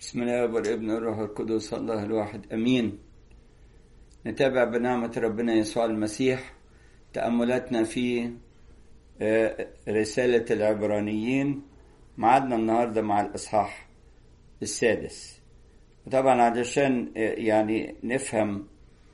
بسم الله والابن والروح القدس الله الواحد امين نتابع بنعمة ربنا يسوع المسيح تأملاتنا في رسالة العبرانيين معادنا النهاردة مع الإصحاح السادس وطبعا علشان يعني نفهم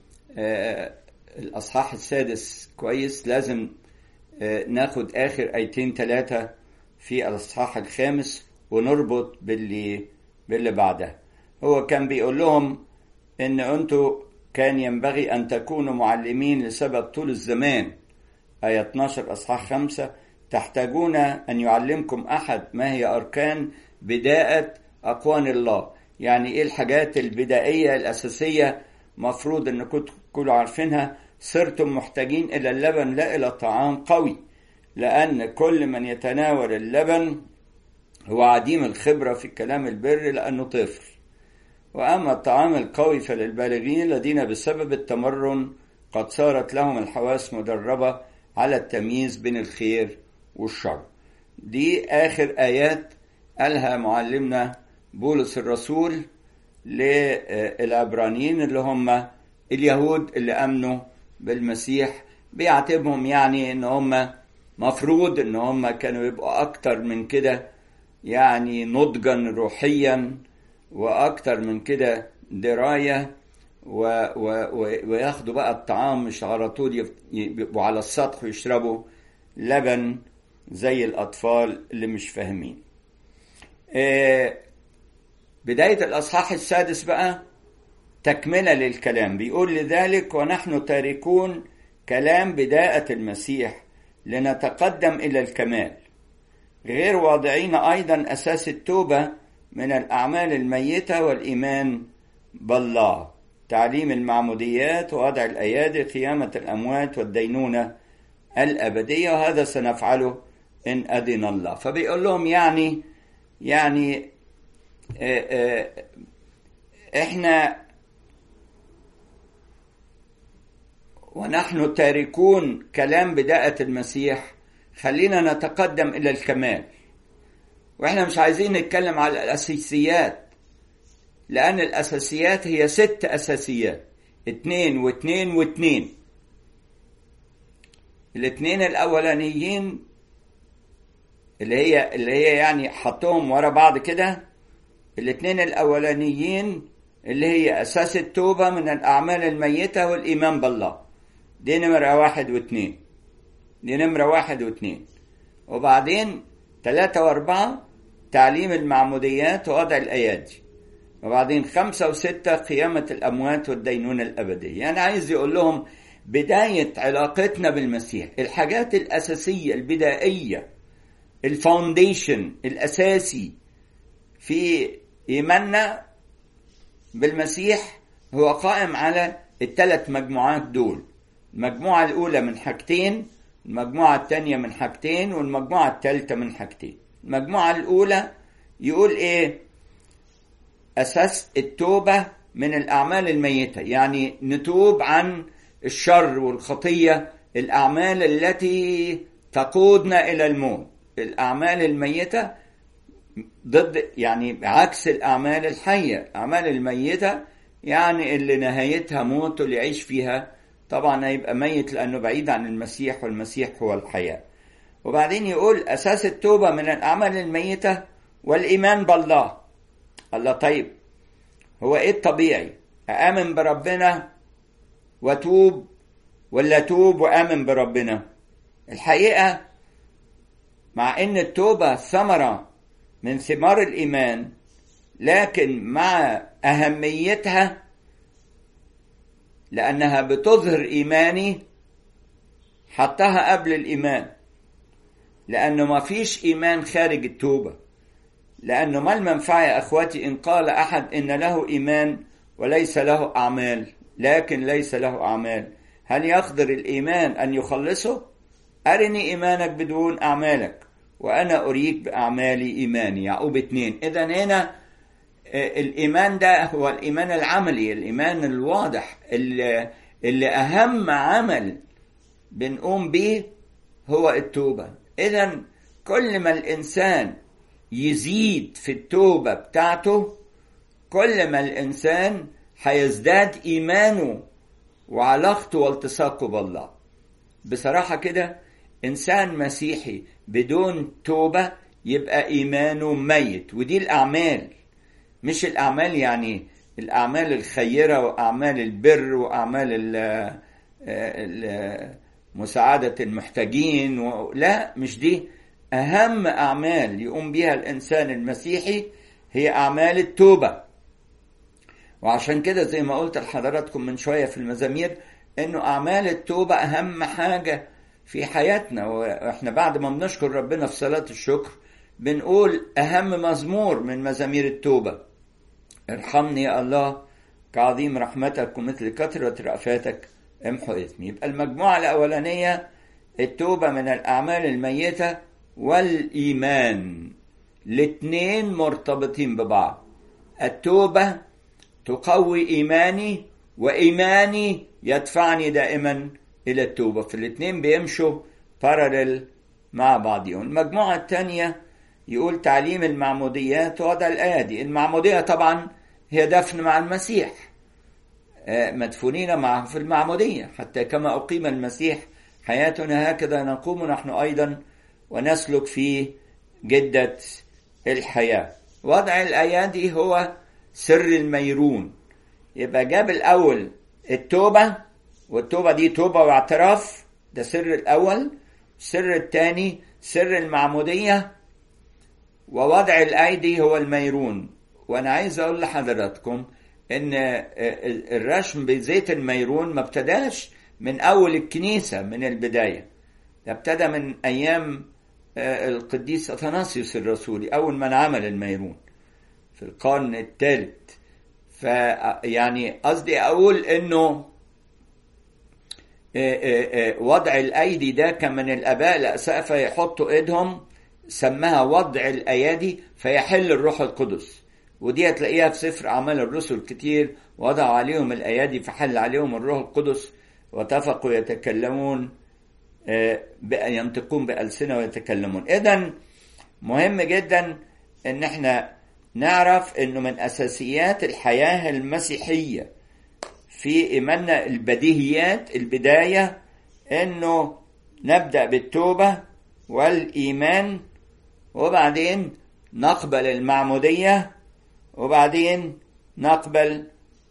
الأصحاح السادس كويس لازم ناخد آخر آيتين ثلاثة في الإصحاح الخامس ونربط باللي باللي بعدها هو كان بيقول لهم ان انتوا كان ينبغي ان تكونوا معلمين لسبب طول الزمان آية 12 أصحاح 5 تحتاجون أن يعلمكم أحد ما هي أركان بداءة أقوان الله يعني إيه الحاجات البدائية الأساسية مفروض أنكم تكونوا عارفينها صرتم محتاجين إلى اللبن لا إلى طعام قوي لأن كل من يتناول اللبن هو عديم الخبرة في كلام البر لأنه طفل وأما الطعام القوي فللبالغين الذين بسبب التمرن قد صارت لهم الحواس مدربة على التمييز بين الخير والشر دي آخر آيات قالها معلمنا بولس الرسول للعبرانيين اللي هم اليهود اللي أمنوا بالمسيح بيعاتبهم يعني ان هم مفروض ان هم كانوا يبقوا اكتر من كده يعني نضجا روحيا واكتر من كده درايه و و و وياخدوا بقى الطعام مش على طول يبقوا على السطح ويشربوا لبن زي الاطفال اللي مش فاهمين آه بدايه الاصحاح السادس بقى تكمله للكلام بيقول لذلك ونحن تاركون كلام بداءه المسيح لنتقدم الى الكمال غير واضعين ايضا اساس التوبه من الاعمال الميته والايمان بالله تعليم المعموديات ووضع الايادي قيامه الاموات والدينونه الابديه وهذا سنفعله ان اذن الله فبيقول لهم يعني يعني اه اه احنا ونحن تاركون كلام بداءة المسيح خلينا نتقدم إلى الكمال وإحنا مش عايزين نتكلم على الأساسيات لأن الأساسيات هي ست أساسيات اتنين واتنين واتنين الاتنين الأولانيين اللي هي اللي هي يعني حطهم ورا بعض كده الاتنين الأولانيين اللي هي أساس التوبة من الأعمال الميتة والإيمان بالله دي نمرة واحد واثنين دي نمرة واحد واثنين وبعدين ثلاثة وأربعة تعليم المعموديات ووضع الأيادي وبعدين خمسة وستة قيامة الأموات والدينونة الأبدية يعني عايز يقول لهم بداية علاقتنا بالمسيح الحاجات الأساسية البدائية الفاونديشن الأساسي في إيماننا بالمسيح هو قائم على الثلاث مجموعات دول المجموعة الأولى من حاجتين المجموعة الثانية من حاجتين والمجموعة الثالثة من حاجتين المجموعة الأولى يقول إيه أساس التوبة من الأعمال الميتة يعني نتوب عن الشر والخطية الأعمال التي تقودنا إلى الموت الأعمال الميتة ضد يعني عكس الأعمال الحية الأعمال الميتة يعني اللي نهايتها موت واللي يعيش فيها طبعا هيبقى ميت لأنه بعيد عن المسيح والمسيح هو الحياة وبعدين يقول أساس التوبة من الأعمال الميتة والإيمان بالله الله طيب هو إيه الطبيعي أآمن بربنا وأتوب ولا أتوب وآمن بربنا الحقيقة مع إن التوبة ثمرة من ثمار الإيمان لكن مع أهميتها لأنها بتظهر إيماني حطها قبل الإيمان لأنه ما فيش إيمان خارج التوبة لأنه ما المنفعة يا أخواتي إن قال أحد إن له إيمان وليس له أعمال لكن ليس له أعمال هل يقدر الإيمان أن يخلصه؟ أرني إيمانك بدون أعمالك وأنا أريك بأعمالي إيماني يعقوب اتنين إذا هنا الإيمان ده هو الإيمان العملي الإيمان الواضح اللي, اللي أهم عمل بنقوم به هو التوبة إذا كل ما الإنسان يزيد في التوبة بتاعته كل ما الإنسان هيزداد إيمانه وعلاقته والتصاقه بالله بصراحة كده إنسان مسيحي بدون توبة يبقى إيمانه ميت ودي الأعمال مش الأعمال يعني الأعمال الخيرة وأعمال البر وأعمال ال مساعدة المحتاجين و... لا مش دي أهم أعمال يقوم بها الإنسان المسيحي هي أعمال التوبة وعشان كده زي ما قلت لحضراتكم من شوية في المزامير إنه أعمال التوبة أهم حاجة في حياتنا وإحنا بعد ما بنشكر ربنا في صلاة الشكر بنقول أهم مزمور من مزامير التوبة ارحمني يا الله كعظيم رحمتك ومثل كثرة رأفاتك امحو إثمي يبقى المجموعة الأولانية التوبة من الأعمال الميتة والإيمان الاتنين مرتبطين ببعض التوبة تقوي إيماني وإيماني يدفعني دائما إلى التوبة فالاتنين بيمشوا بارلل مع بعضهم المجموعة الثانية يقول تعليم المعموديات وضع الأيادي المعمودية طبعا هي دفن مع المسيح مدفونين معه في المعمودية حتى كما أقيم المسيح حياتنا هكذا نقوم نحن أيضا ونسلك في جدة الحياة وضع الأيادي هو سر الميرون يبقى جاب الأول التوبة والتوبة دي توبة واعتراف ده سر الأول السر الثاني سر المعمودية ووضع الأيدي هو الميرون وأنا عايز أقول لحضراتكم إن الرشم بزيت الميرون ما ابتداش من أول الكنيسة من البداية ده ابتدى من أيام القديس أثناسيوس الرسولي أول من عمل الميرون في القرن الثالث فيعني قصدي أقول إنه وضع الأيدي ده كان من الآباء الأسقفة يحطوا إيدهم سماها وضع الأيادي فيحل الروح القدس ودي هتلاقيها في سفر أعمال الرسل كتير وضع عليهم الأيادي فحل عليهم الروح القدس واتفقوا يتكلمون ينطقون بألسنة ويتكلمون إذا مهم جدا إن احنا نعرف إنه من أساسيات الحياة المسيحية في إيماننا البديهيات البداية إنه نبدأ بالتوبة والإيمان وبعدين نقبل المعمودية وبعدين نقبل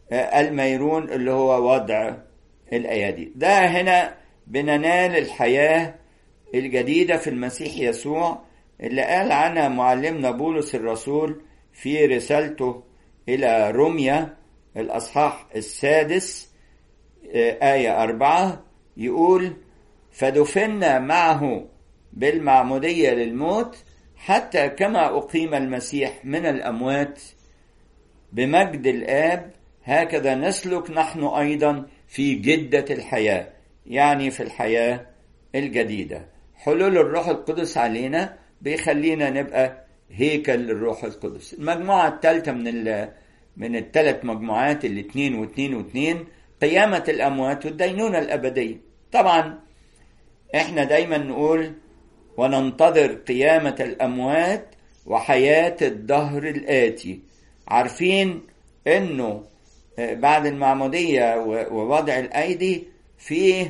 الميرون اللي هو وضع الأيادي ده هنا بننال الحياة الجديدة في المسيح يسوع اللي قال عنها معلمنا بولس الرسول في رسالته إلى روميا الأصحاح السادس آية أربعة يقول فدفنا معه بالمعمودية للموت حتى كما أقيم المسيح من الأموات بمجد الآب هكذا نسلك نحن أيضا في جدة الحياة يعني في الحياة الجديدة حلول الروح القدس علينا بيخلينا نبقى هيكل للروح القدس المجموعة الثالثة من ال من الثلاث مجموعات الاثنين واثنين واثنين قيامة الأموات والدينونة الأبدية طبعا احنا دايما نقول وننتظر قيامة الأموات وحياة الدهر الآتي عارفين انه بعد المعمودية ووضع الأيدي في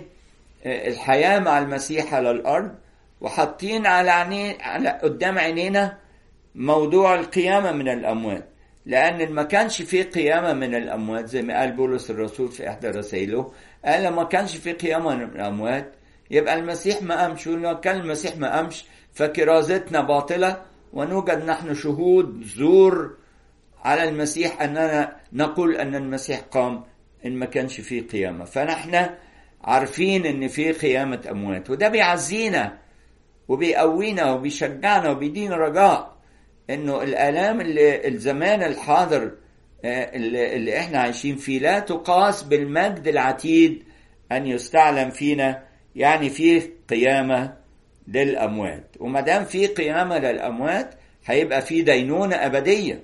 الحياة مع المسيح على الأرض وحاطين على عينين على قدام عينينا موضوع القيامة من الأموات لأن ما كانش في قيامة من الأموات زي ما قال بولس الرسول في إحدى رسائله قال ما كانش في قيامة من الأموات يبقى المسيح ما قامش ولو كان المسيح ما قامش فكرازتنا باطلة ونوجد نحن شهود زور على المسيح أننا نقول أن المسيح قام إن ما كانش فيه قيامة فنحن عارفين إن في قيامة أموات وده بيعزينا وبيقوينا وبيشجعنا وبيدينا رجاء إنه الآلام اللي الزمان الحاضر اللي, اللي إحنا عايشين فيه لا تقاس بالمجد العتيد أن يستعلم فينا يعني فيه قيامة للأموات وما دام في قيامة للأموات هيبقى في دينونة أبدية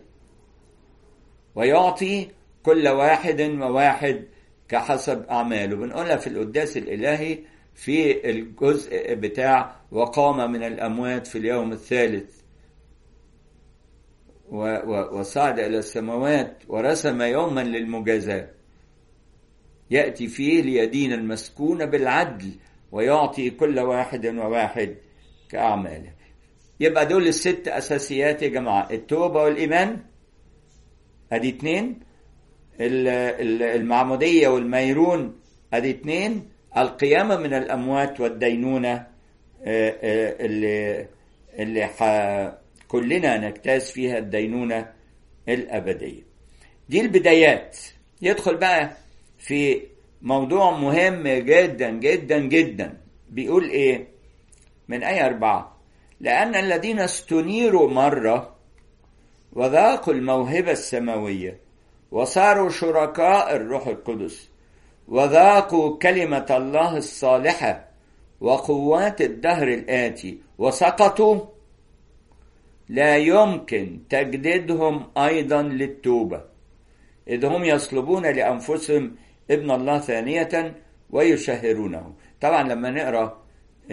ويعطي كل واحد وواحد كحسب أعماله بنقولها في القداس الإلهي في الجزء بتاع وقام من الأموات في اليوم الثالث وصعد إلى السماوات ورسم يوما للمجازاة يأتي فيه ليدين المسكون بالعدل ويعطي كل واحد وواحد كأعماله يبقى دول الست أساسيات يا جماعة التوبة والإيمان أدي اتنين المعمودية والميرون أدي اتنين القيامة من الأموات والدينونة اللي اللي كلنا نجتاز فيها الدينونة الأبدية دي البدايات يدخل بقى في موضوع مهم جدا جدا جدا بيقول ايه من آية أربعة لأن الذين استنيروا مرة وذاقوا الموهبة السماوية وصاروا شركاء الروح القدس وذاقوا كلمة الله الصالحة وقوات الدهر الآتي وسقطوا لا يمكن تجديدهم أيضا للتوبة إذ هم يصلبون لأنفسهم ابن الله ثانية ويشهرونه طبعا لما نقرأ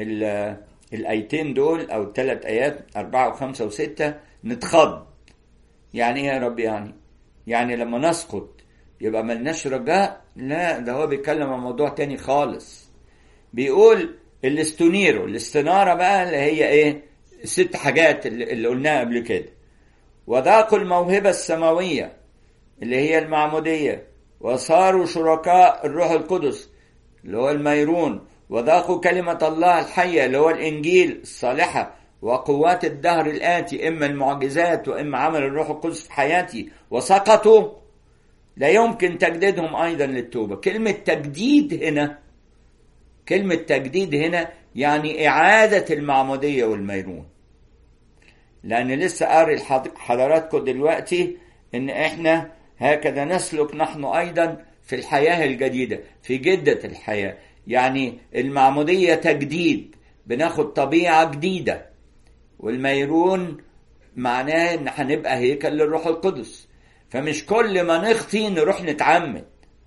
الآيتين دول أو الثلاث آيات أربعة وخمسة وستة نتخض يعني إيه يا رب يعني يعني لما نسقط يبقى ملناش رجاء لا ده هو بيتكلم عن موضوع تاني خالص بيقول الاستنيرو الاستنارة بقى اللي هي ايه الست حاجات اللي قلناها قبل كده وذاقوا الموهبة السماوية اللي هي المعمودية وصاروا شركاء الروح القدس اللي هو الميرون وذاقوا كلمة الله الحية اللي هو الإنجيل الصالحة وقوات الدهر الآتي إما المعجزات وإما عمل الروح القدس في حياتي وسقطوا لا يمكن تجديدهم أيضا للتوبة كلمة تجديد هنا كلمة تجديد هنا يعني إعادة المعمودية والميرون لأن لسه قاري حضراتكم دلوقتي إن إحنا هكذا نسلك نحن أيضا في الحياة الجديدة في جدة الحياة يعني المعمودية تجديد بناخد طبيعة جديدة والميرون معناه إن هنبقى هيكل للروح القدس فمش كل ما نخطي نروح نتعمد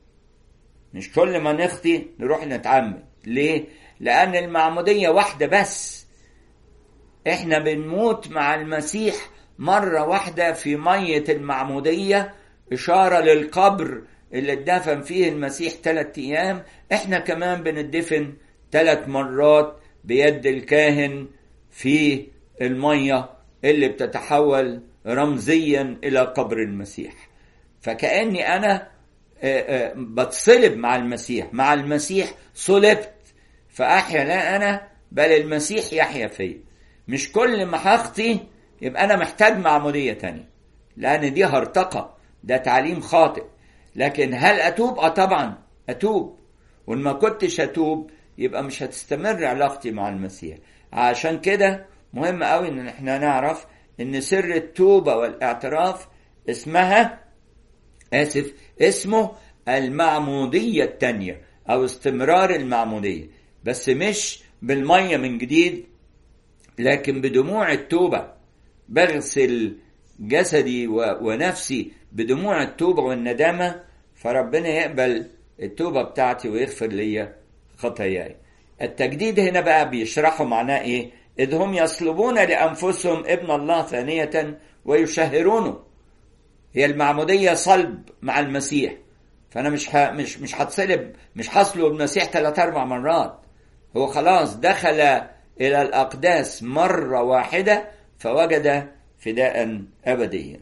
مش كل ما نخطي نروح نتعمد ليه؟ لأن المعمودية واحدة بس احنا بنموت مع المسيح مرة واحدة في مية المعمودية إشارة للقبر اللي اتدفن فيه المسيح ثلاث أيام احنا كمان بندفن ثلاث مرات بيد الكاهن في المية اللي بتتحول رمزيا إلى قبر المسيح فكأني أنا بتصلب مع المسيح مع المسيح صلبت فأحيا لا أنا بل المسيح يحيا فيا مش كل ما هخطي يبقى أنا محتاج معمودية تانية لأن دي هرطقة ده تعليم خاطئ لكن هل أتوب؟ أه طبعا أتوب وإن ما كنتش أتوب يبقى مش هتستمر علاقتي مع المسيح عشان كده مهم قوي إن احنا نعرف إن سر التوبة والاعتراف اسمها آسف اسمه المعمودية التانية أو استمرار المعمودية بس مش بالمية من جديد لكن بدموع التوبة بغسل جسدي ونفسي بدموع التوبة والندامة فربنا يقبل التوبة بتاعتي ويغفر لي خطاياي التجديد هنا بقى بيشرحوا معناه ايه إذ هم يصلبون لأنفسهم ابن الله ثانية ويشهرونه هي المعمودية صلب مع المسيح فأنا مش ه... مش مش هتصلب مش هصلب المسيح ثلاث أربع مرات هو خلاص دخل إلى الأقداس مرة واحدة فوجد فداء أبديا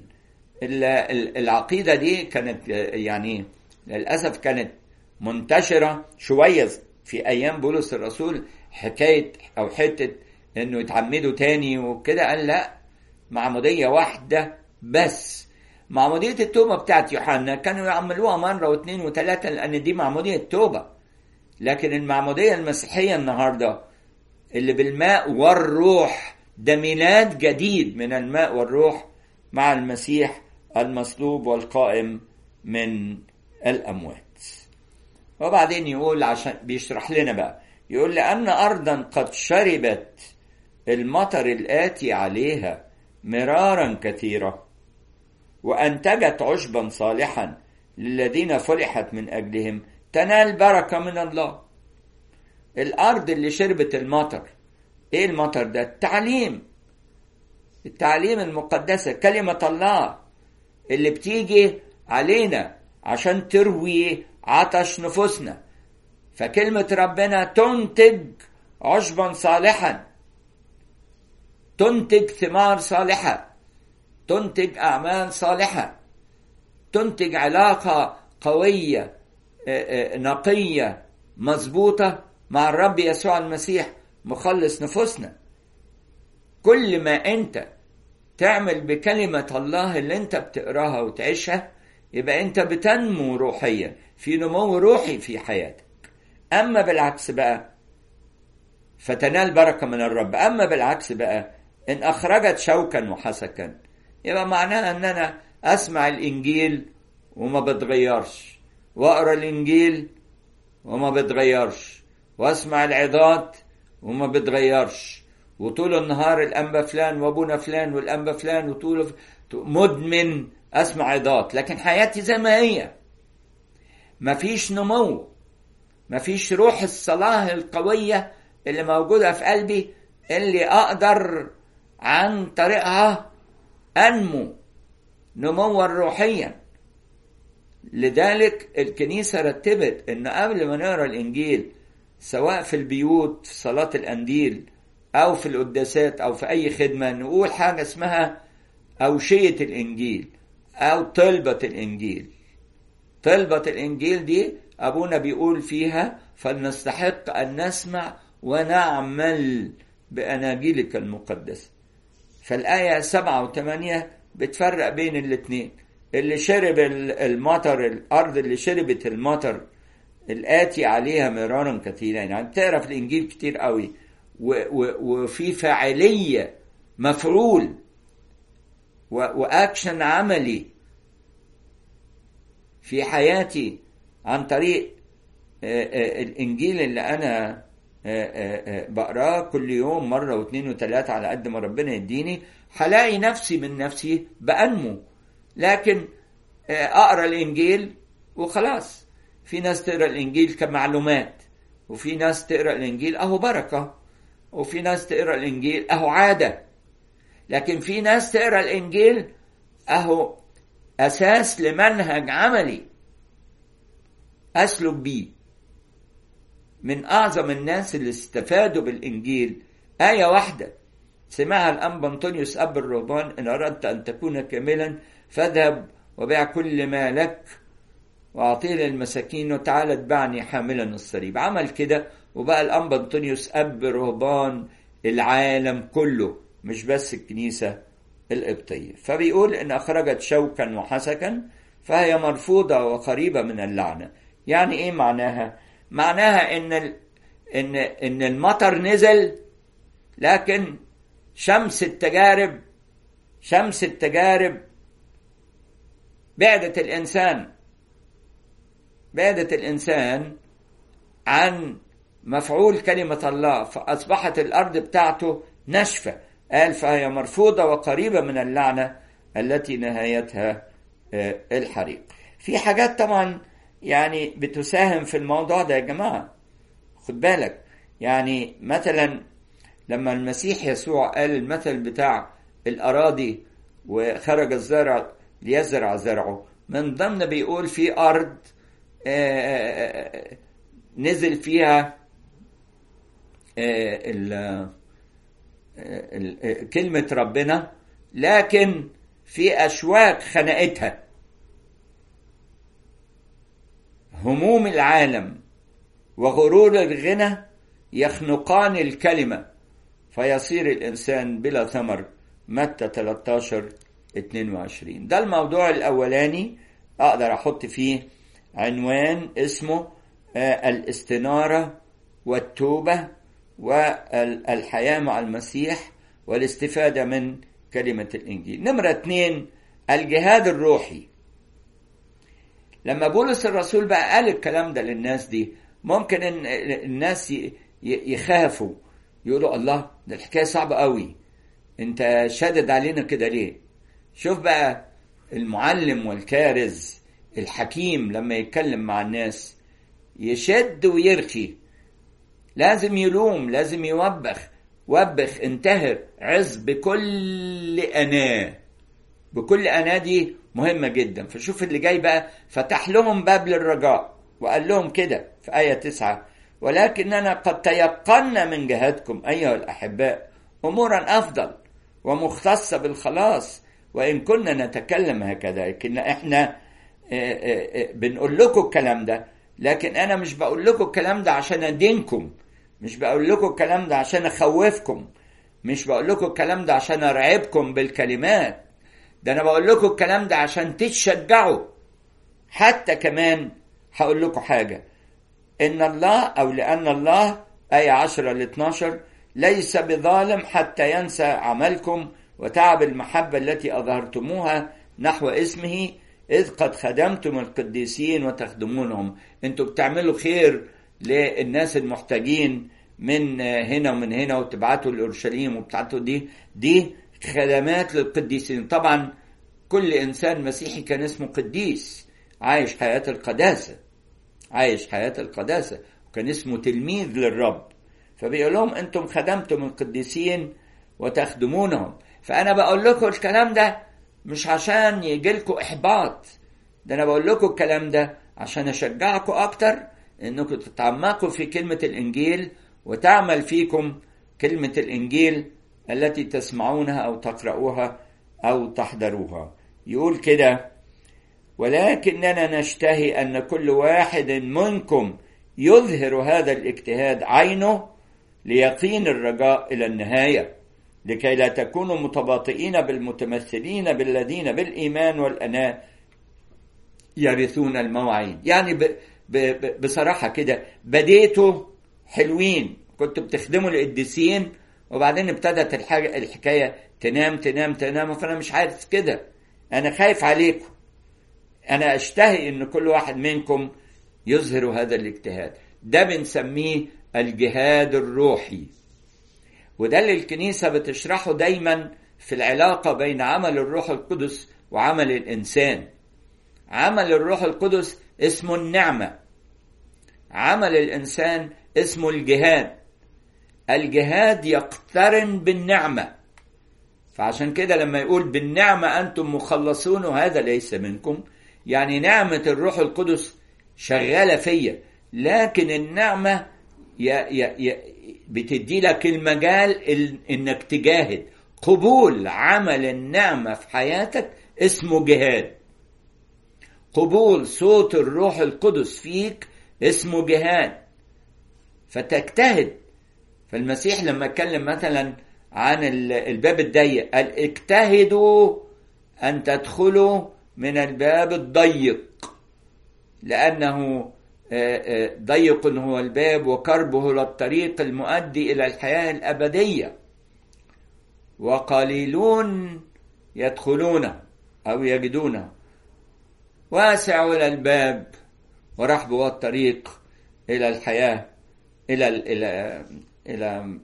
العقيدة دي كانت يعني للأسف كانت منتشرة شوية في أيام بولس الرسول حكاية أو حتة إنه يتعمدوا تاني وكده قال لا معمودية واحدة بس معمودية التوبة بتاعت يوحنا كانوا يعملوها مرة واثنين وثلاثة لأن دي معمودية توبة لكن المعمودية المسيحية النهاردة اللي بالماء والروح ده ميلاد جديد من الماء والروح مع المسيح المصلوب والقائم من الأموات وبعدين يقول عشان بيشرح لنا بقى يقول لأن أرضا قد شربت المطر الآتي عليها مرارا كثيرة وأنتجت عشبا صالحا للذين فرحت من أجلهم تنال بركة من الله الأرض اللي شربت المطر إيه المطر ده التعليم التعليم المقدسة كلمة الله اللي بتيجي علينا عشان تروي عطش نفوسنا فكلمة ربنا تنتج عشبا صالحا تنتج ثمار صالحة تنتج أعمال صالحة تنتج علاقة قوية نقية مظبوطة مع الرب يسوع المسيح مخلص نفوسنا كل ما أنت تعمل بكلمة الله اللي أنت بتقراها وتعيشها يبقى أنت بتنمو روحيا في نمو روحي في حياتك أما بالعكس بقى فتنال بركة من الرب أما بالعكس بقى إن أخرجت شوكا وحسكا يبقى معناها إن أنا أسمع الإنجيل وما بتغيرش وأقرأ الإنجيل وما بتغيرش وأسمع العظات وما بتغيرش وطول النهار الأنبا فلان وأبونا فلان والأنبا فلان وطول مدمن أسمع عظات لكن حياتي زي ما هي مفيش نمو مفيش روح الصلاة القوية اللي موجودة في قلبي اللي أقدر عن طريقها أنمو نموا روحيا لذلك الكنيسة رتبت إن قبل ما نقرأ الإنجيل سواء في البيوت في صلاة الأنديل أو في القداسات أو في أي خدمة نقول حاجة اسمها أوشية الإنجيل أو طلبة الإنجيل طلبة الإنجيل دي أبونا بيقول فيها فلنستحق أن نسمع ونعمل بأناجيلك المقدسة فالآية سبعة وثمانية بتفرق بين الاتنين اللي شرب المطر الأرض اللي شربت المطر الآتي عليها مرارا كثيرا يعني تقرا في الإنجيل كتير قوي وفي فاعلية مفعول وأكشن عملي في حياتي عن طريق الإنجيل اللي أنا بقراه كل يوم مرة واثنين وثلاثة على قد ما ربنا يديني هلاقي نفسي من نفسي بأنمو لكن أقرأ الإنجيل وخلاص في ناس تقرأ الإنجيل كمعلومات وفي ناس تقرأ الإنجيل أهو بركة وفي ناس تقرأ الإنجيل أهو عادة لكن في ناس تقرأ الإنجيل أهو أساس لمنهج عملي أسلك بيه من أعظم الناس اللي استفادوا بالإنجيل آية واحدة سمعها الأنبا أنطونيوس أب الرهبان إن أردت أن تكون كاملا فاذهب وبيع كل ما لك وأعطيه للمساكين وتعالى اتبعني حاملا الصليب عمل كده وبقى الأنبا أنطونيوس أب رهبان العالم كله مش بس الكنيسة القبطية فبيقول إن أخرجت شوكا وحسكا فهي مرفوضة وقريبة من اللعنة يعني إيه معناها؟ معناها إن ال... إن إن المطر نزل لكن شمس التجارب شمس التجارب بعدت الإنسان بعدت الإنسان عن مفعول كلمة الله فأصبحت الأرض بتاعته ناشفة قال فهي مرفوضة وقريبة من اللعنة التي نهايتها الحريق في حاجات طبعا يعني بتساهم في الموضوع ده يا جماعة خد بالك يعني مثلا لما المسيح يسوع قال المثل بتاع الأراضي وخرج الزرع ليزرع زرعه من ضمن بيقول في أرض نزل فيها كلمة ربنا لكن في أشواك خنقتها هموم العالم وغرور الغنى يخنقان الكلمة فيصير الإنسان بلا ثمر متى 13 22 ده الموضوع الأولاني أقدر أحط فيه عنوان اسمه الاستنارة والتوبة والحياة مع المسيح والاستفادة من كلمة الإنجيل نمرة اثنين الجهاد الروحي لما بولس الرسول بقى قال الكلام ده للناس دي ممكن ان الناس يخافوا يقولوا الله ده الحكايه صعبه قوي انت شادد علينا كده ليه شوف بقى المعلم والكارز الحكيم لما يتكلم مع الناس يشد ويرخي لازم يلوم لازم يوبخ وبخ انتهر عظ بكل أناه بكل أناه دي مهمة جدا فشوف اللي جاي بقى فتح لهم باب للرجاء وقال لهم كده في آية تسعة ولكننا قد تيقنا من جهتكم أيها الأحباء أمورا أفضل ومختصة بالخلاص وإن كنا نتكلم هكذا لكن إحنا بنقول لكم الكلام ده لكن أنا مش بقول لكم الكلام ده عشان أدينكم مش بقول لكم الكلام ده عشان أخوفكم مش بقول لكم الكلام ده عشان أرعبكم بالكلمات ده أنا بقول لكم الكلام ده عشان تتشجعوا حتى كمان هقول لكم حاجة إن الله أو لأن الله آية 10 ل 12 ليس بظالم حتى ينسى عملكم وتعب المحبة التي أظهرتموها نحو اسمه إذ قد خدمتم القديسين وتخدمونهم أنتوا بتعملوا خير للناس المحتاجين من هنا ومن هنا وتبعتوا لأورشليم وبتاعتوا دي دي خدمات للقديسين طبعا كل إنسان مسيحي كان اسمه قديس عايش حياة القداسة عايش حياة القداسة وكان اسمه تلميذ للرب فبيقول لهم انتم خدمتم القديسين وتخدمونهم فانا بقول لكم الكلام ده مش عشان يجي لكم احباط ده انا بقول لكم الكلام ده عشان اشجعكم اكتر انكم تتعمقوا في كلمة الانجيل وتعمل فيكم كلمة الانجيل التي تسمعونها او تقرأوها او تحضروها يقول كده ولكننا نشتهي ان كل واحد منكم يظهر هذا الاجتهاد عينه ليقين الرجاء الى النهايه لكي لا تكونوا متباطئين بالمتمثلين بالذين بالايمان والاناء يرثون المواعيد يعني ب ب ب بصراحه كده بديتوا حلوين كنتوا بتخدموا القديسين وبعدين ابتدت الحاجه الحكايه تنام تنام تنام فانا مش عارف كده انا خايف عليكم انا اشتهي ان كل واحد منكم يظهر هذا الاجتهاد ده بنسميه الجهاد الروحي وده اللي الكنيسة بتشرحه دايما في العلاقة بين عمل الروح القدس وعمل الإنسان عمل الروح القدس اسمه النعمة عمل الإنسان اسمه الجهاد الجهاد يقترن بالنعمة فعشان كده لما يقول بالنعمة أنتم مخلصون وهذا ليس منكم يعني نعمة الروح القدس شغالة فيا لكن النعمة يا يا يا بتدي لك المجال انك تجاهد قبول عمل النعمة في حياتك اسمه جهاد قبول صوت الروح القدس فيك اسمه جهاد فتجتهد فالمسيح لما اتكلم مثلا عن الباب الضيق قال اجتهدوا ان تدخلوا من الباب الضيق لانه ضيق هو الباب وكربه للطريق المؤدي الى الحياه الابديه وقليلون يدخلونه او يجدونه واسع الى الباب ورحب هو الطريق الى الحياه الى الى الى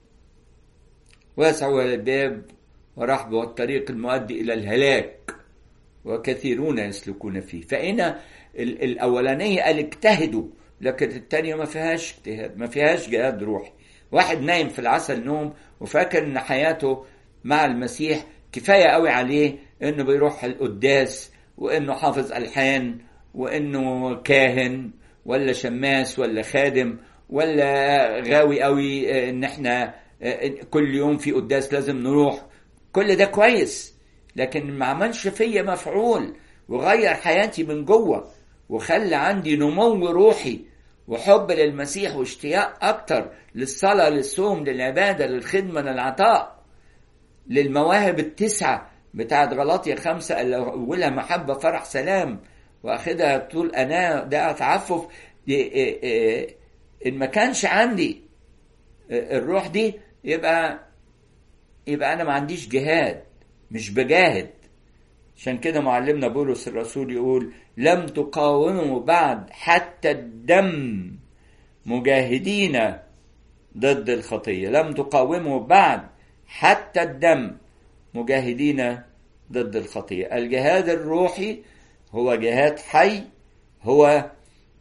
واسع الى الباب ورحب هو الطريق المؤدي الى الهلاك وكثيرون يسلكون فيه فهنا الاولانيه قال اجتهدوا لكن الثانيه ما فيهاش اجتهاد ما فيهاش جهاد روحي واحد نايم في العسل نوم وفاكر ان حياته مع المسيح كفايه قوي عليه انه بيروح القداس وانه حافظ الحان وانه كاهن ولا شماس ولا خادم ولا غاوي قوي ان احنا كل يوم في قداس لازم نروح كل ده كويس لكن ما عملش فيا مفعول وغير حياتي من جوه وخلى عندي نمو روحي وحب للمسيح واشتياق أكتر للصلاة للصوم للعبادة للخدمة للعطاء للمواهب التسعة بتاعت غلاطية خمسة اللي أولها محبة فرح سلام وأخدها طول أنا ده تعفف إن ما كانش عندي الروح دي يبقى يبقى أنا ما عنديش جهاد مش بجاهد عشان كده معلمنا بولس الرسول يقول لم تقاوموا بعد حتى الدم مجاهدين ضد الخطية لم تقاوموا بعد حتى الدم مجاهدين ضد الخطية الجهاد الروحي هو جهاد حي هو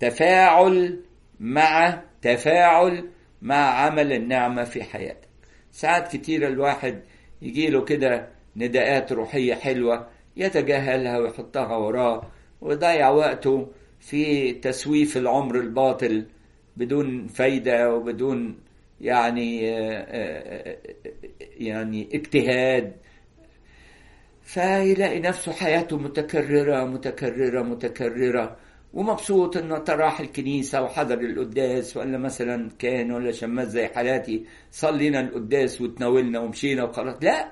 تفاعل مع تفاعل مع عمل النعمة في حياتك ساعات كتير الواحد يجيله كده نداءات روحية حلوة يتجاهلها ويحطها وراه ويضيع وقته في تسويف العمر الباطل بدون فايدة وبدون يعني يعني اجتهاد فيلاقي نفسه حياته متكررة متكررة متكررة ومبسوط انه راح الكنيسة وحضر القداس ولا مثلا كان ولا شماس زي حالاتي صلينا القداس وتناولنا ومشينا وخلاص لا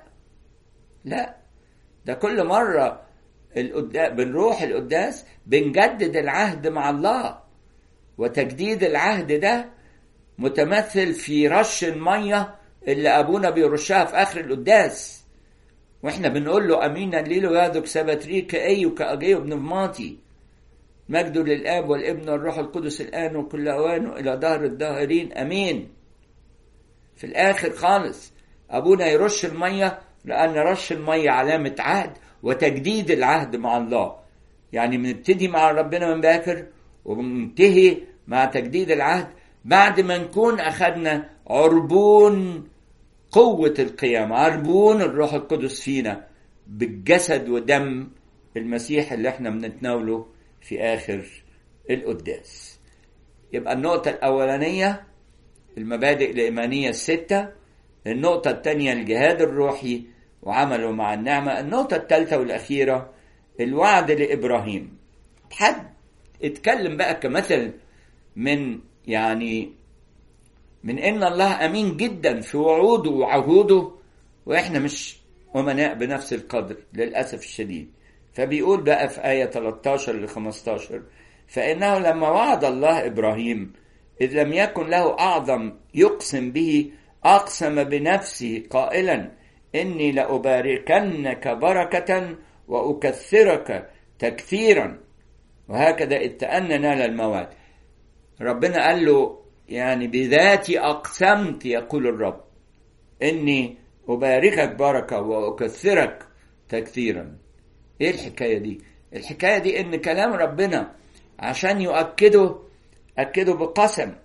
لا ده كل مرة القداس بنروح القداس بنجدد العهد مع الله وتجديد العهد ده متمثل في رش المية اللي أبونا بيرشها في آخر القداس واحنا بنقول له امينا ليلو يادك سبتريك اي كاجيو ابن ماطي مجد للاب والابن والروح القدس الان وكل اوان الى دهر الداهرين امين في الاخر خالص ابونا يرش الميه لان رش الميه علامه عهد وتجديد العهد مع الله يعني بنبتدي مع ربنا من باكر وبننتهي مع تجديد العهد بعد ما نكون اخذنا عربون قوة القيامة عربون الروح القدس فينا بالجسد ودم المسيح اللي احنا بنتناوله في آخر القداس يبقى النقطة الأولانية المبادئ الإيمانية الستة النقطة الثانية الجهاد الروحي وعمله مع النعمة النقطة الثالثة والأخيرة الوعد لإبراهيم حد اتكلم بقى كمثل من يعني من ان الله امين جدا في وعوده وعهوده واحنا مش امناء بنفس القدر للاسف الشديد فبيقول بقى في ايه 13 ل 15 فانه لما وعد الله ابراهيم اذ لم يكن له اعظم يقسم به اقسم بنفسه قائلا اني لاباركنك بركه واكثرك تكثيرا وهكذا اذ تأنى نال المواد ربنا قال له يعني بذاتي أقسمت يقول الرب إني أباركك بركة وأكثرك تكثيرا إيه الحكاية دي؟ الحكاية دي إن كلام ربنا عشان يؤكده أكده بقسم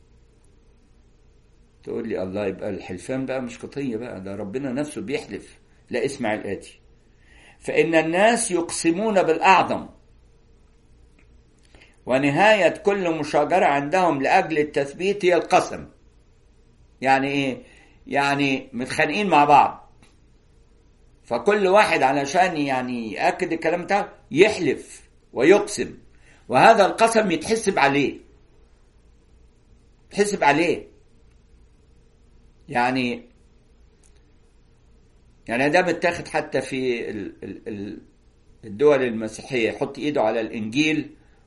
تقول لي الله يبقى الحلفان بقى مش قطية بقى ده ربنا نفسه بيحلف لا اسمع الآتي فإن الناس يقسمون بالأعظم ونهاية كل مشاجرة عندهم لأجل التثبيت هي القسم يعني إيه؟ يعني متخانقين مع بعض فكل واحد علشان يعني يأكد الكلام بتاعه يحلف ويقسم وهذا القسم يتحسب عليه يتحسب عليه يعني يعني ده متاخد حتى في الدول المسيحية يحط ايده على الانجيل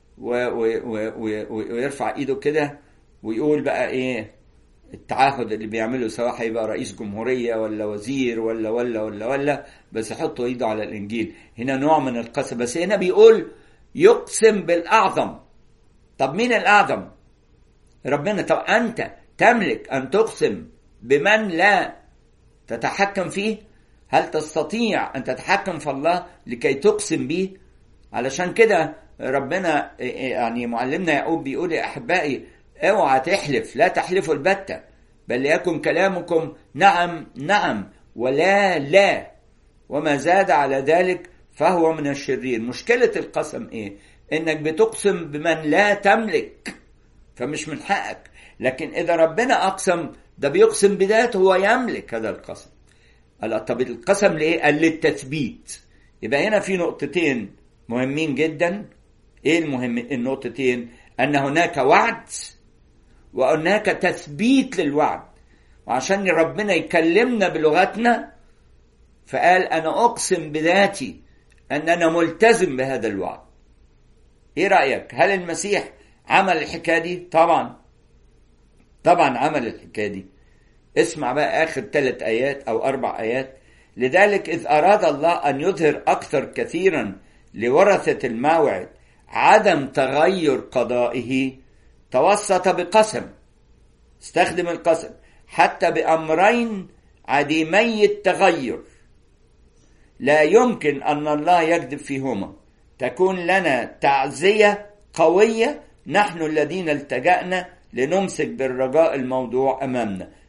ويرفع ايده كده ويقول بقى ايه التعهد اللي بيعمله سواء هيبقى رئيس جمهورية ولا وزير ولا ولا ولا ولا بس يحط ايده على الانجيل هنا نوع من القسم بس هنا بيقول يقسم بالاعظم طب مين الاعظم ربنا طب انت تملك ان تقسم بمن لا تتحكم فيه هل تستطيع ان تتحكم في الله لكي تقسم به علشان كده ربنا يعني معلمنا يعقوب بيقول يا احبائي اوعى تحلف لا تحلفوا البتة بل يكن كلامكم نعم نعم ولا لا وما زاد على ذلك فهو من الشرير مشكلة القسم ايه انك بتقسم بمن لا تملك فمش من حقك لكن اذا ربنا اقسم ده بيقسم بذاته هو يملك هذا القسم قال طب القسم ليه قال للتثبيت يبقى هنا في نقطتين مهمين جدا ايه المهم النقطتين ان هناك وعد وهناك تثبيت للوعد وعشان ربنا يكلمنا بلغتنا فقال انا اقسم بذاتي ان انا ملتزم بهذا الوعد ايه رايك هل المسيح عمل الحكايه دي طبعا طبعا عمل الحكايه دي اسمع بقى اخر ثلاث ايات او اربع ايات لذلك اذ اراد الله ان يظهر اكثر كثيرا لورثه الموعد عدم تغير قضائه توسط بقسم استخدم القسم حتى بامرين عديمي التغير لا يمكن ان الله يكذب فيهما تكون لنا تعزيه قويه نحن الذين التجانا لنمسك بالرجاء الموضوع امامنا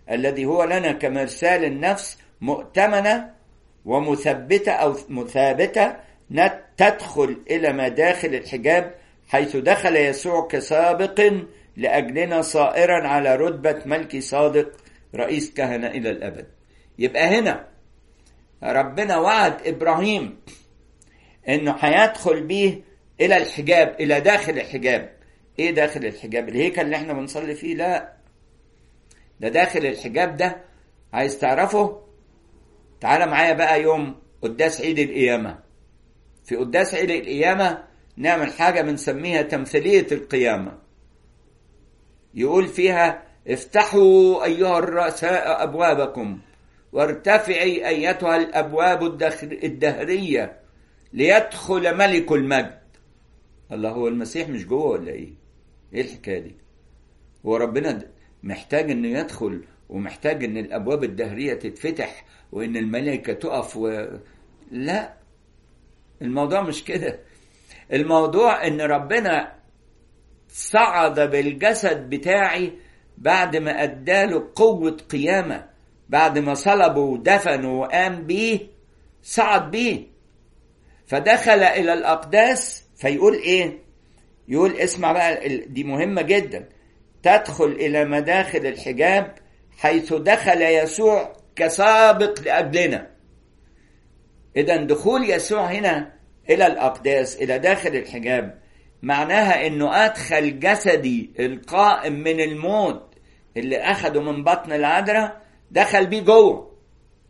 الذي هو لنا كمرسال النفس مؤتمنة ومثبتة أو مثابتة تدخل إلى مداخل الحجاب حيث دخل يسوع كسابق لأجلنا صائرا على رتبة ملك صادق رئيس كهنة إلى الأبد يبقى هنا ربنا وعد إبراهيم إنه هيدخل بيه إلى الحجاب إلى داخل الحجاب إيه داخل الحجاب الهيكل اللي إحنا بنصلي فيه لا ده داخل الحجاب ده عايز تعرفه تعال معايا بقى يوم قداس عيد القيامة في قداس عيد القيامة نعمل حاجة بنسميها تمثيلية القيامة يقول فيها افتحوا أيها الرؤساء أبوابكم وارتفعي أيتها الأبواب الدهرية ليدخل ملك المجد الله هو المسيح مش جوه ولا ايه ايه الحكايه دي هو ربنا محتاج انه يدخل ومحتاج ان الابواب الدهريه تتفتح وان الملائكه تقف و... لا الموضوع مش كده الموضوع ان ربنا صعد بالجسد بتاعي بعد ما اداله قوه قيامه بعد ما صلبه ودفنه وقام بيه صعد بيه فدخل الى الاقداس فيقول ايه يقول اسمع بقى دي مهمه جدا تدخل الى مداخل الحجاب حيث دخل يسوع كسابق لاجلنا اذا دخول يسوع هنا الى الاقداس الى داخل الحجاب معناها انه ادخل جسدي القائم من الموت اللي اخده من بطن العذراء دخل بيه جوه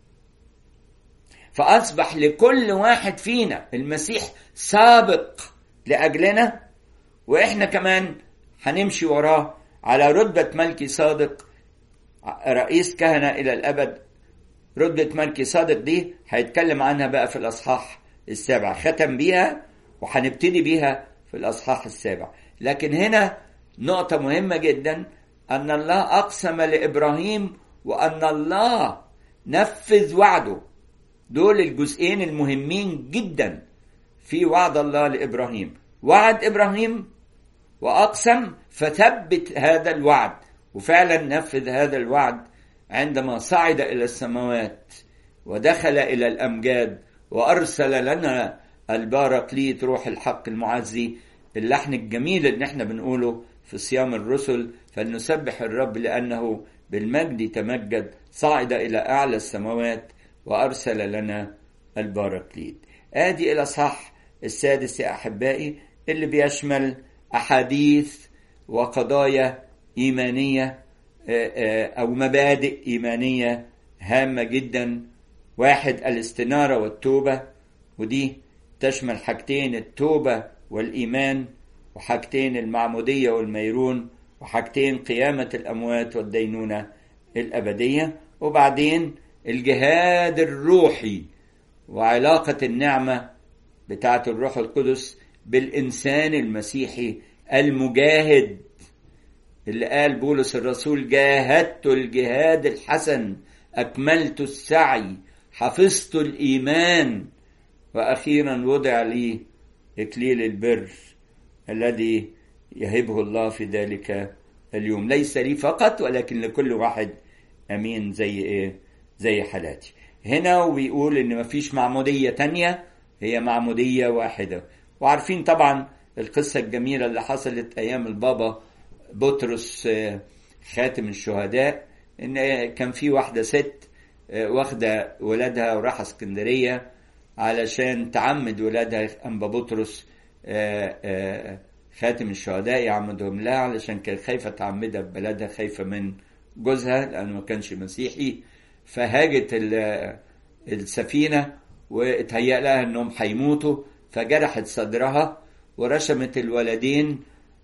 فاصبح لكل واحد فينا المسيح سابق لاجلنا واحنا كمان هنمشي وراه على رتبه ملكي صادق رئيس كهنه الى الابد رتبه ملكي صادق دي هيتكلم عنها بقى في الاصحاح السابع ختم بيها وهنبتدي بيها في الاصحاح السابع لكن هنا نقطه مهمه جدا ان الله اقسم لابراهيم وان الله نفذ وعده دول الجزئين المهمين جدا في وعد الله لابراهيم وعد ابراهيم واقسم فثبت هذا الوعد وفعلا نفذ هذا الوعد عندما صعد الى السماوات ودخل الى الامجاد وارسل لنا البارقليت روح الحق المعزي اللحن الجميل اللي احنا بنقوله في صيام الرسل فلنسبح الرب لانه بالمجد تمجد صعد الى اعلى السماوات وارسل لنا البارقليت ادي الاصحاح السادس يا احبائي اللي بيشمل احاديث وقضايا ايمانيه او مبادئ ايمانيه هامه جدا واحد الاستناره والتوبه ودي تشمل حاجتين التوبه والايمان وحاجتين المعموديه والميرون وحاجتين قيامه الاموات والدينونه الابديه وبعدين الجهاد الروحي وعلاقه النعمه بتاعه الروح القدس بالانسان المسيحي المجاهد اللي قال بولس الرسول جاهدت الجهاد الحسن اكملت السعي حفظت الايمان واخيرا وضع لي اكليل البر الذي يهبه الله في ذلك اليوم ليس لي فقط ولكن لكل واحد امين زي ايه زي حالاتي هنا وبيقول ان مفيش معموديه تانية هي معموديه واحده وعارفين طبعا القصه الجميله اللي حصلت ايام البابا بطرس خاتم الشهداء ان كان في واحده ست واخده ولادها وراح اسكندريه علشان تعمد ولادها انبا بطرس خاتم الشهداء يعمدهم لها علشان كانت خايفه تعمدها ببلدها خايفه من جوزها لانه ما كانش مسيحي فهاجت السفينه واتهيأ لها انهم هيموتوا فجرحت صدرها ورشمت الولدين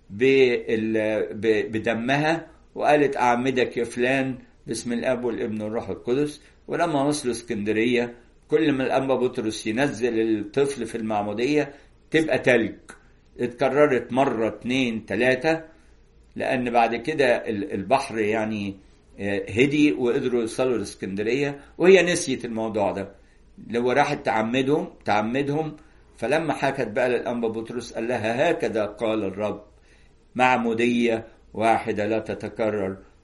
بدمها وقالت أعمدك يا فلان باسم الأب والابن والروح القدس ولما وصلوا اسكندرية كل ما الأنبا بطرس ينزل الطفل في المعمودية تبقى تلج اتكررت مرة اتنين تلاتة لأن بعد كده البحر يعني هدي وقدروا يوصلوا لاسكندرية وهي نسيت الموضوع ده لو راحت تعمدهم تعمدهم فلما حكت بقى للأنبا بطرس قال لها هكذا قال الرب معمودية واحدة لا تتكرر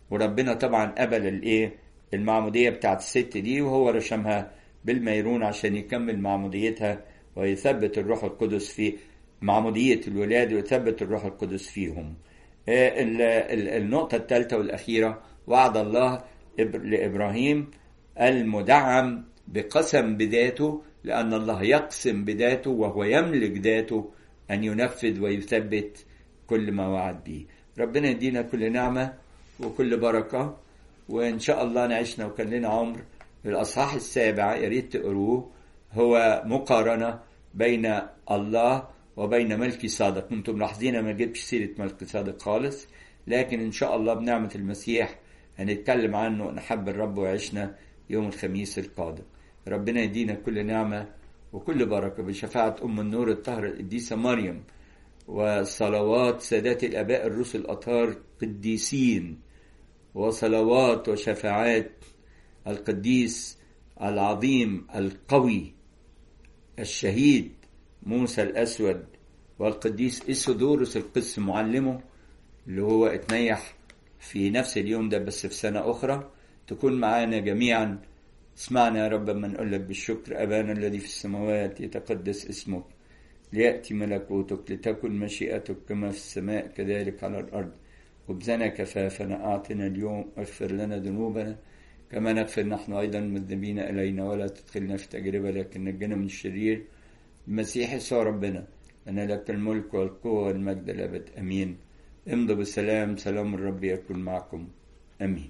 وربنا طبعا قبل الايه المعمودية بتاعت الست دي وهو رشمها بالميرون عشان يكمل معموديتها ويثبت الروح القدس في معمودية الولاد ويثبت الروح القدس فيهم النقطة الثالثة والأخيرة وعد الله لإبراهيم المدعم بقسم بذاته لأن الله يقسم بذاته وهو يملك ذاته أن ينفذ ويثبت كل ما وعد به ربنا يدينا كل نعمة وكل بركة وإن شاء الله نعيشنا وكان لنا عمر الأصحاح السابع يا ريت تقروه هو مقارنة بين الله وبين ملكي صادق انتم ملاحظين ما جبتش سيرة ملكي صادق خالص لكن إن شاء الله بنعمة المسيح هنتكلم عنه نحب الرب وعشنا يوم الخميس القادم ربنا يدينا كل نعمة وكل بركة بشفاعة أم النور الطاهرة القديسة مريم وصلوات سادات الآباء الرسل الأطهار قديسين وصلوات وشفاعات القديس العظيم القوي الشهيد موسى الأسود والقديس إسودورس القس معلمه اللي هو اتنيح في نفس اليوم ده بس في سنة أخرى تكون معانا جميعا اسمعنا يا رب ما نقول لك بالشكر أبانا الذي في السماوات يتقدس اسمك ليأتي ملكوتك لتكن مشيئتك كما في السماء كذلك على الأرض خبزنا كفافنا أعطنا اليوم واغفر لنا ذنوبنا كما نغفر نحن أيضا مذنبين إلينا ولا تدخلنا في تجربة لكن نجنا من الشرير المسيح يسوع ربنا أنا لك الملك والقوة والمجد الأبد أمين امضوا بالسلام سلام الرب يكون معكم أمين